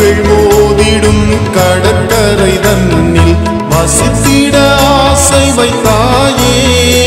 அலைகள் மோதிடும் கடற்கரை தன்னில் வசித்திட ஆசை வைத்தாயே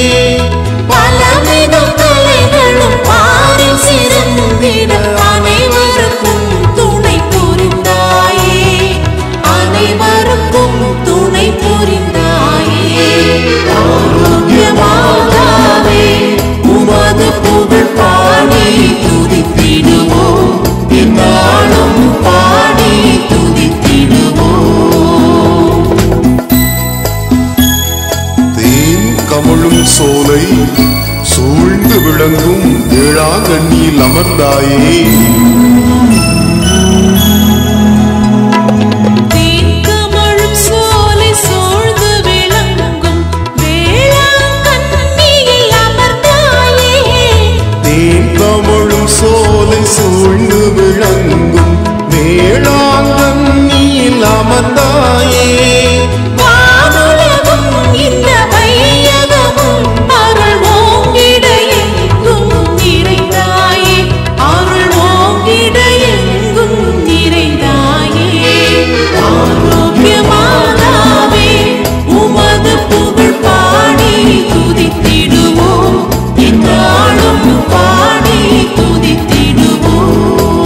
பலவித கலைகளும் பாரில் சிறந்திட அனைவருக்கும் துணை புரிந்தாயே அனைவருக்கும் துணை புரிந்தாயே ஆரோக்கிய மாதாவே உமது புகழ் பாடி துதித்திடுவோம் என்னாலும் பாடி துதித்திடுவோம் தேன் கமழும் சோலை சூழ்ந்து விளங்கும் வேளாங்கண்ணியில் அமர்ந்தாயே தேன்கமழும் சோலை சூழ்ந்து விளங்கும் வேளாங்கண்ணியில் அமர்ந்தாயே தேன் கமழும் சோலை சூழ்ந்து விளங்கும் வேளாங்கண்ணியில் அமர்ந்தாயே வானுலகும் இந்த வையகமும் அருள் ஓங்கிட எங்கும் நிறைந்தாயே அருள் ஓங்கிட எங்கும் நிறைந்தாயே ஆரோக்கிய மாதாவே உமது புகழ் பாடி துதித்திடுவோம் என்னாலும் பாடி துதித்திடுவோம்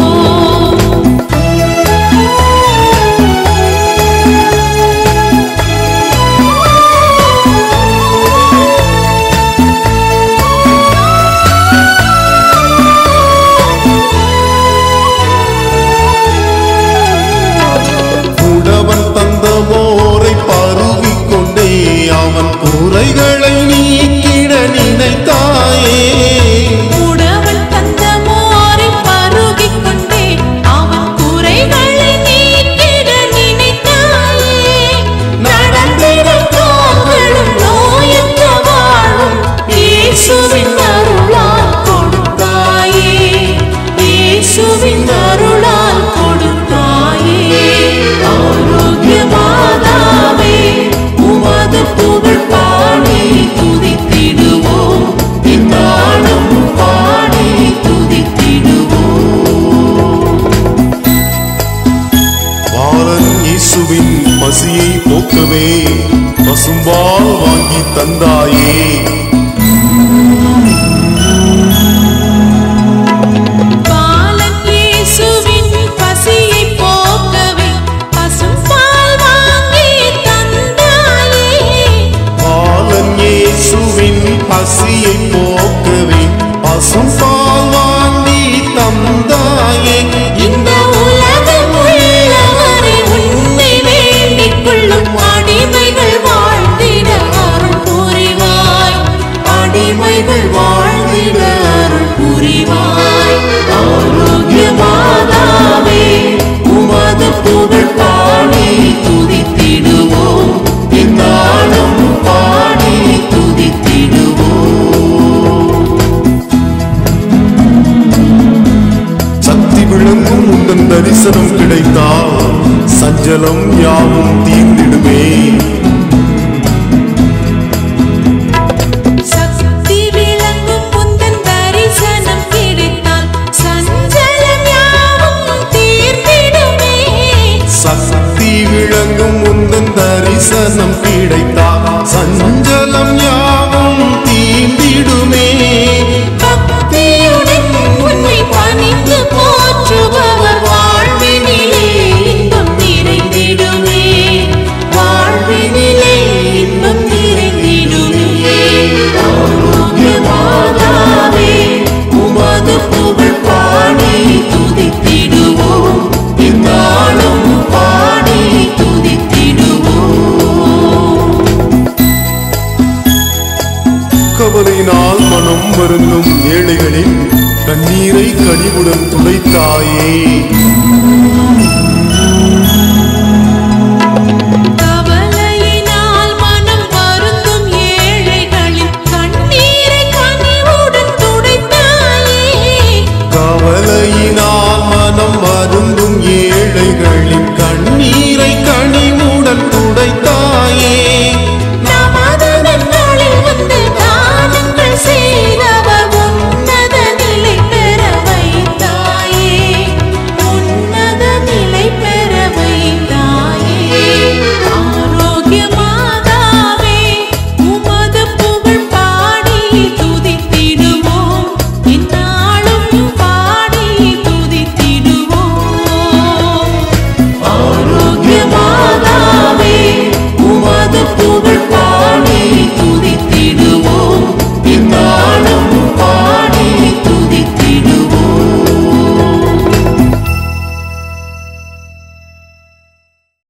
உடவன் தந்த மோரை பருகிக் கொண்டே அவன் குறைகளை நீக்கிட நினைத்தாயே உடவன் தந்த மோரை பருகிக் கொண்டே அவன் குறைகளை நீக்கிட நினைத்தாயே நடந்திட காவலும் நோயற்ற வாழும் இயேசுவின் அருளால் கொடுத்தாயே இயேசுவின் அருளால் கொடுத்தாயே ஆரோக்கிய மாதாவே உமது புகழ் பாடி துதித்திடுவோம் இந்நாளும் பாடி துதித்திடுவோம் பாலன் இயேசுவின் பசியை போக்கவே பசும்பால் வாங்கி தந்தாயே பாலன் இயேசுவின் பசியை போக்கவே பசும்பால் வாங்கி தந்தாயே பாலன் இயேசுவின் பசியை போக்கவே பசும்பால் வாங்கி தந்தாயே இந்த உலகம் உள்ளவரை உன்னை வேண்டிக் கொள்ளும் அடிமைகள் வாழ்ந்திட அருள் புரிவாய் அடிமைகள் வாழ்ந்திட அருள் புரிவாய் ஆரோக்கிய மாதாவே உமது புகழ் பாடி துதித்திடுவோம் என்னாலும் பாடி துதித்திடுவோம் சக்தி விளங்கும் உந்தன் தரிசனம் கிடைத்தால் சஞ்சலம் யாவும் தீர்ந்திடுமே சக்தி விளங்கும் முந்தன் தரிசனம் கிடைத்தால் சஞ்சலம் யாவும் தீர்ந்திடுமே சக்தி விளங்கும் உந்தன் தரிசனம் கிடைத்தால் சஞ்சலம் யாவும் தீர்ந்திடுமே பக்தியுடன் உன்னை பணிந்து போற்றுபவர் வாழ்வினிலே இன்பம் நிறைந்திடுமே வாழ்வினிலே இன்பம் நிறைந்திடுமே ஆரோக்கிய மாதாவே உமது புகழ் பாடி துதித்திடுவோம் இந்நாளும் பாடி துதித்திடுவோம் கவலையினால் மனம் வருந்தும் ஏழைகளின் கண்ணீரை கனிவுடன் துடைத்தாயே கவலையினால் மனம் வருந்தும் ஏழைகளின் கண்ணீரை கனிவுடன் துடைத்தாயே கவலையினால் மனம் வருந்தும் ஏழைகளின் கண்